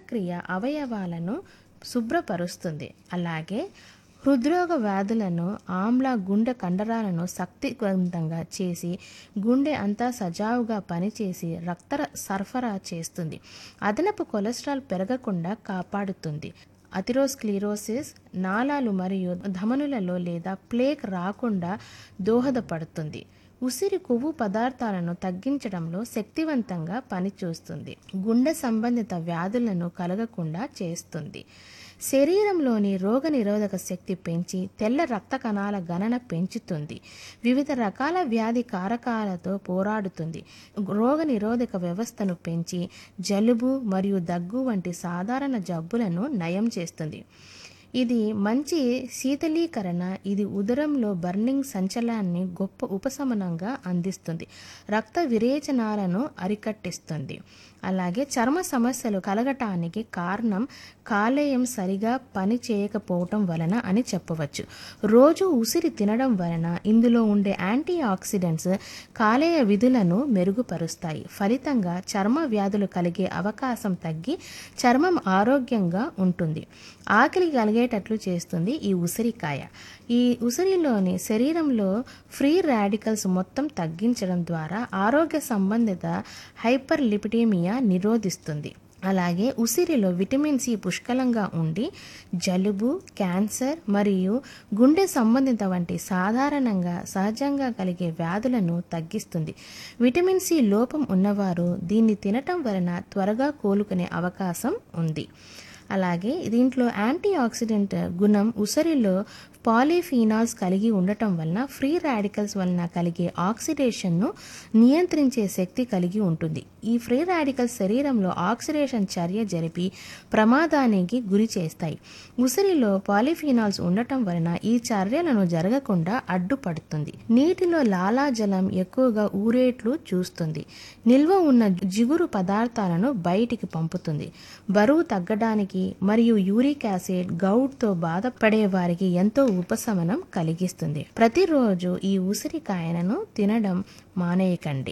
జీర్ణక్రియ అవయవాలను శుభ్రపరుస్తుంది అలాగే హృద్రోగ వ్యాధులను ఆమ్ల గుండె కండరాలను శక్తివంతంగా చేసి గుండె అంతా సజావుగా పనిచేసి రక్త సరఫరా చేస్తుంది అదనపు కొలెస్ట్రాల్ పెరగకుండా కాపాడుతుంది అథిరోస్క్లీరోసిస్ నాళాలు మరియు ధమనులలో లేదా ప్లేక్ రాకుండా దోహదపడుతుంది ఉసిరి కొవ్వు పదార్థాలను తగ్గించడంలో శక్తివంతంగా పనిచేస్తుంది గుండె సంబంధిత వ్యాధులను కలగకుండా చేస్తుంది శరీరంలోని రోగనిరోధక శక్తి పెంచి తెల్ల రక్త కణాల గణన పెంచుతుంది వివిధ రకాల వ్యాధి కారకాలతో పోరాడుతుంది రోగనిరోధక వ్యవస్థను పెంచి జలుబు మరియు దగ్గు వంటి సాధారణ జబ్బులను నయం చేస్తుంది ఇది మంచి శీతలీకరణ ఇది ఉదరంలో బర్నింగ్ సంచలనాన్ని గొప్ప ఉపశమనంగా అందిస్తుంది రక్త విరేచనాలను అరికట్టిస్తుంది అలాగే చర్మ సమస్యలు కలగటానికి కారణం కాలేయం సరిగా పని చేయకపోవటం వలన అని చెప్పవచ్చు రోజు ఉసిరి తినడం వలన ఇందులో ఉండే యాంటీ ఆక్సిడెంట్స్ కాలేయ విధులను మెరుగుపరుస్తాయి ఫలితంగా చర్మ వ్యాధులు కలిగే అవకాశం తగ్గి చర్మం ఆరోగ్యంగా ఉంటుంది ఆకలి కలిగేటట్లు చేస్తుంది ఈ ఉసిరికాయ ఈ ఉసిరిలోని శరీరంలో ఫ్రీ రాడికల్స్ మొత్తం తగ్గించడం ద్వారా ఆరోగ్య సంబంధిత హైపర్ లిపిడేమియా నిరోధిస్తుంది అలాగే ఉసిరిలో విటమిన్ సి పుష్కలంగా ఉండి జలుబు క్యాన్సర్ మరియు గుండె సంబంధిత వంటి సాధారణంగా సహజంగా కలిగే వ్యాధులను తగ్గిస్తుంది విటమిన్ సి లోపం ఉన్నవారు దీన్ని తినటం వలన త్వరగా కోలుకునే అవకాశం ఉంది అలాగే దీంట్లో యాంటీ ఆక్సిడెంట్ గుణం ఉసిరిలో పాలిఫీనాల్స్ కలిగి ఉండటం వలన ఫ్రీ రాడికల్స్ వలన కలిగే ఆక్సిడేషన్ను నియంత్రించే శక్తి కలిగి ఉంటుంది ఈ ఫ్రీ రాడికల్స్ శరీరంలో ఆక్సిడేషన్ చర్య జరిపి ప్రమాదానికి గురి చేస్తాయి ఉసిరిలో పాలిఫీనాల్స్ ఉండటం వలన ఈ చర్యలను జరగకుండా అడ్డుపడుతుంది నీటిలో లాలాజలం ఎక్కువగా ఊరేట్లు చూస్తుంది నిల్వ ఉన్న జిగురు పదార్థాలను బయటికి పంపుతుంది బరువు తగ్గడానికి మరియు యూరిక్ యాసిడ్ గౌట్తో బాధపడే వారికి ఎంతో ఉపశమనం కలిగిస్తుంది ప్రతిరోజు ఈ ఉసిరికాయలను తినడం మానేయకండి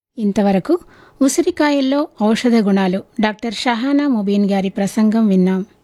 ఇంతవరకు ఉసిరికాయల్లో ఔషధ గుణాలు డాక్టర్ షహానా ముబీన్ గారి ప్రసంగం విన్నాం